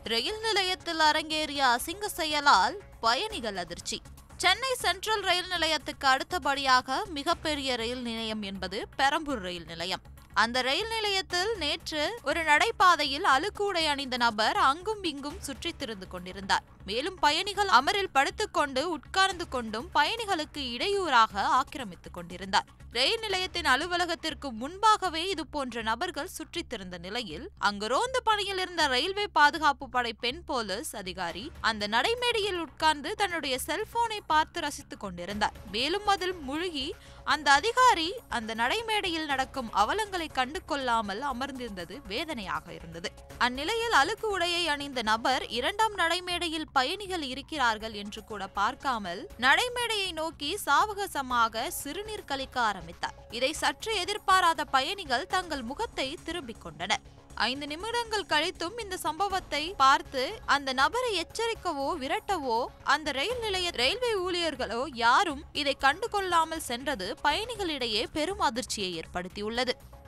ரயில் நிலையத்தில் அரங்கேறிய அசிங்க செயலால் பயணிகள் அதிர்ச்சி சென்னை சென்ட்ரல் ரயில் நிலையத்துக்கு அடுத்தபடியாக மிகப்பெரிய ரயில் நிலையம் என்பது பெரம்பூர் ரயில் நிலையம் அந்த ரயில் நிலையத்தில் நேற்று ஒரு நடைபாதையில் அழுக்கூடை அணிந்த நபர் அங்கும் இங்கும் சுற்றித் திரிந்து கொண்டிருந்தார் மேலும் பயணிகள் அமரில் படுத்துக்கொண்டு உட்கார்ந்து கொண்டும் பயணிகளுக்கு இடையூறாக ஆக்கிரமித்துக் கொண்டிருந்தார் ரயில் நிலையத்தின் அலுவலகத்திற்கு முன்பாகவே இது போன்ற நபர்கள் சுற்றித் திரிந்த நிலையில் அங்கு ரோந்து பணியில் இருந்த ரயில்வே பாதுகாப்பு படை பெண் போலீஸ் அதிகாரி அந்த நடைமேடையில் உட்கார்ந்து தன்னுடைய செல்போனை பார்த்து ரசித்துக் கொண்டிருந்தார் மேலும் அதில் முழுகி அந்த அதிகாரி அந்த நடைமேடையில் நடக்கும் அவலங்களை கண்டு கொள்ளாமல் அமர்ந்திருந்தது வேதனையாக இருந்தது அந்நிலையில் அழுக்கு உடையை அணிந்த நபர் இரண்டாம் நடைமேடையில் பயணிகள் இருக்கிறார்கள் என்று கூட பார்க்காமல் நடைமேடையை நோக்கி சாவகசமாக சிறுநீர் கழிக்க ஆரம்பித்தார் இதை சற்று எதிர்பாராத பயணிகள் தங்கள் முகத்தை திரும்பிக் கொண்டனர் ஐந்து நிமிடங்கள் கழித்தும் இந்த சம்பவத்தை பார்த்து அந்த நபரை எச்சரிக்கவோ விரட்டவோ அந்த ரயில் நிலைய ரயில்வே ஊழியர்களோ யாரும் இதை கண்டுகொள்ளாமல் சென்றது பயணிகளிடையே பெரும் அதிர்ச்சியை ஏற்படுத்தியுள்ளது